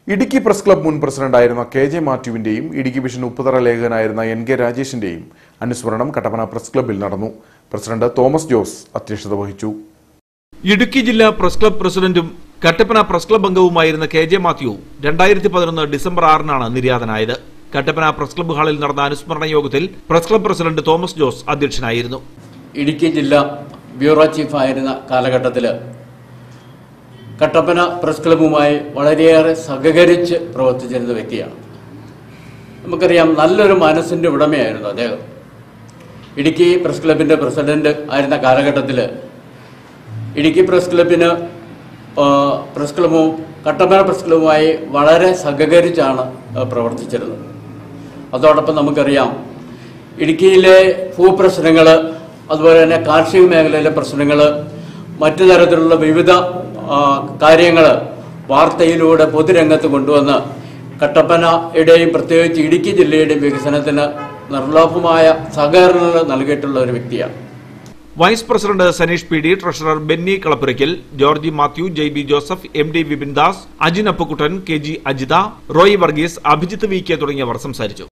Idukki press club മുൻ പ്രസിഡന്റായിരുന്ന K J മാത്യുവിന്റെയും ഇടുക്കി വിഷൻ ഉപ്പുതറ ലേഖകനായിരുന്ന എൻ കെ രാജേഷിന്റെയും അനുസ്മരണം കട്ടപ്പന പ്രസ് ക്ലബ്ബിൽ നടന്നു പ്രസിഡന്റ് തോമസ് ജോസ് അധ്യക്ഷത വഹിച്ചു ഇടുക്കി ജില്ലാ പ്രസ് ക്ലബ് പ്രസിഡന്റും കട്ടപ്പന പ്രസ് ക്ലബ് അംഗവുമായിരുന്ന കെ ജെ മാത്യു രണ്ടായിരത്തി പതിനൊന്ന് ഡിസംബർ ആറിനാണ് നിര്യാതനായത് കട്ടപ്പന പ്രസ് ക്ലബ്ബ് ഹാളിൽ നടന്ന അനുസ്മരണ യോഗത്തിൽ press club president Thomas Jose അധ്യക്ഷനായിരുന്നു ഇടുക്കി ജില്ല ബ്യൂറോ ചീഫായിരുന്ന കാലഘട്ടത്തിൽ കട്ടപ്പന പ്രസ് ക്ലബ്ബുമായി വളരെയേറെ സഹകരിച്ച് പ്രവർത്തിച്ചിരുന്ന വ്യക്തിയാണ് നമുക്കറിയാം നല്ലൊരു മനസ്സിൻ്റെ ഉടമയായിരുന്നു അദ്ദേഹം ഇടുക്കി പ്രസ് ക്ലബിൻ്റെ പ്രസിഡന്റ് ആയിരുന്ന കാലഘട്ടത്തിൽ ഇടുക്കി പ്രസ് ക്ലബിന് ആ, പ്രസ് ക്ലബും കട്ടപ്പന പ്രസ് ക്ലബുമായി വളരെ സഹകരിച്ചാണ് ആ, പ്രവർത്തിച്ചിരുന്നത് അതോടൊപ്പം നമുക്കറിയാം ഇടുക്കിയിലെ ഭൂപ്രശ്നങ്ങൾ അതുപോലെ തന്നെ കാർഷിക മേഖലയിലെ പ്രശ്നങ്ങൾ മറ്റു തരത്തിലുള്ള വിവിധ കാര്യങ്ങൾ വാർത്തയിലൂടെ പൊതുരംഗത്ത് കൊണ്ടുവന്ന് കട്ടപ്പനയുടെയും പ്രത്യേകിച്ച് ഇടുക്കി ജില്ലയുടെയും വികസനത്തിന് നിർലോഭമായ സഹകരണങ്ങൾ നൽകിയിട്ടുള്ള ഒരു വ്യക്തിയാണ് vice president Saneesh P D treasurer Benny Kalappurackal Georgi Mathew Jai B Joseph M D Vipin Das Ajin Appukuttan K G Ajitha Roy Varghese Abhijith V K തുടങ്ങിയവർ സംസാരിച്ചു